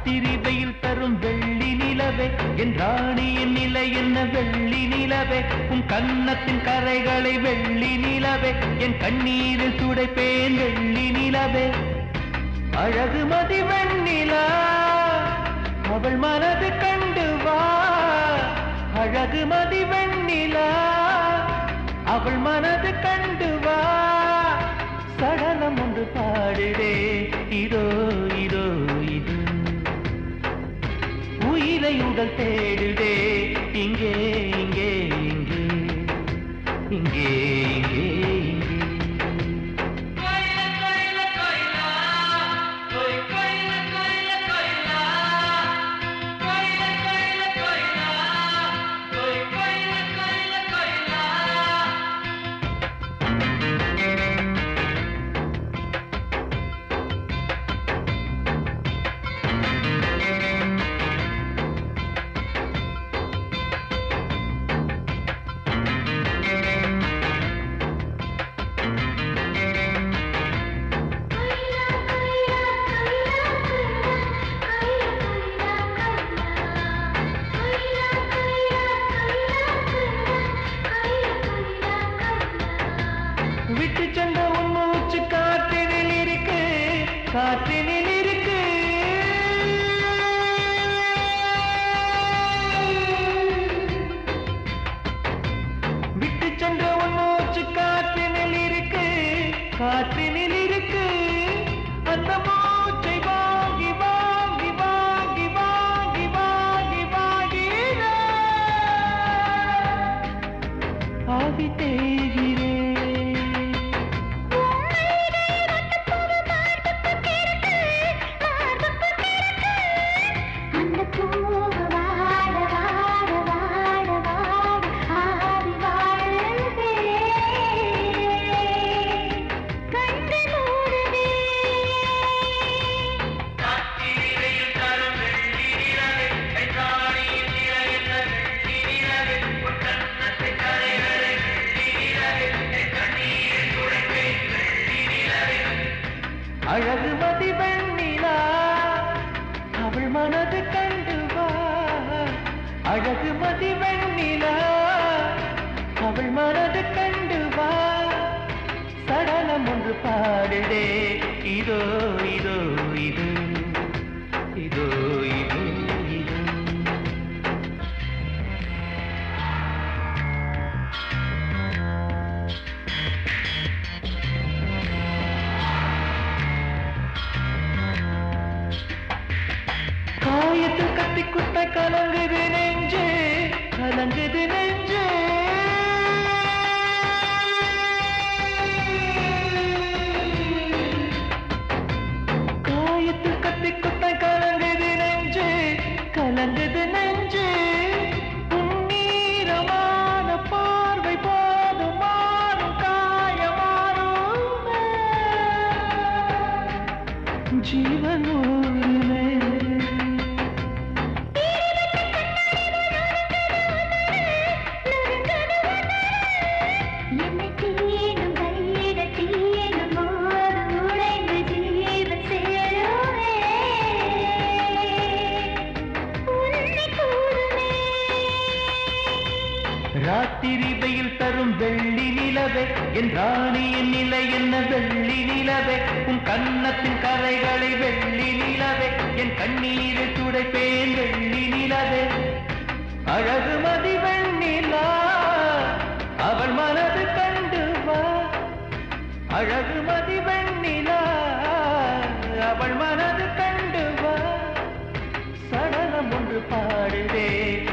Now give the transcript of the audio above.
ராத்திரி வெயில் தரும் வெள்ளி நிலவே என் ராணியின் நிலை என்ன வெள்ளி நிலவே உன் கன்னத்தின் கரைகளை வெள்ளி நிலவே என் கண்ணீரில் துடைப்பேன் வெள்ளி நிலவே அழகு மதி வெண்ணிலா அவள் மனது கண்டு வா அழகு மதி வெண்ணிலா அவள் மனது கண்டு வா சடலம் ஒன்று பாடுதே இதோ இதோ இது உயிரை உடல் தேடுதே இங்கே இங்கே இங்கே இங்கே இங்கே இங்கே விட்டு சென்ற உன் மூச்சு காற்றினில் இருக்கு காற்றினில் இருக்கு விட்டு சென்ற உன் மூச்சு காற்றினில் இருக்கு காற்றினில் இருக்கு அந்த மூச்சை வாங்கி வாங்கி வாங்கி வாங்கி வாங்கி வாங்கி ஆவி தேய்கிறேன் அந்த பூவ வாட வாட வாட வாட ஆவி வாழுதே கண்டு மூடுதே அழகு மதி வெண்ணிலா அவள் மனது கண்டு வா அழகு மதி வெண்ணிலா அவள் மனது கண்டு வா சடலம் ஒன்று பாடுதே இதோ இதோ இது இதோ இதோ இது காயத்தில் கத்தி குத்த கலங்குது நெஞ்சு கலங்குது நெஞ்சு காயத்தில் கத்தி குத்த கலங்குது நெஞ்சு கலங்குது நெஞ்சு உன்னீரமான பார்வை போதும் மாறும் காயமாறும் ஜீவனூருமே என்னை தீண்டும் கையிட தீண்டும் போது உடைந்து ஜீவன் சேருவே உன்னை கூடுமே ராத்திரி வெயில் தரும் வெள்ளி நிலவே என் ராணியின் நிலை என்ன வெள்ளி நிலவே உன் கன்னத்தின் கரைகளை வெள்ளி நிலவே என் கண்ணீரை துடைப்பேன் வெள்ளி நிலவே அழகு மதி வெண்ணிலா அவள் மனது கண்டு வா அழகு மதி வெண்ணிலா அவள் மனது கண்டு வா சடலம் ஒன்று பாடுதே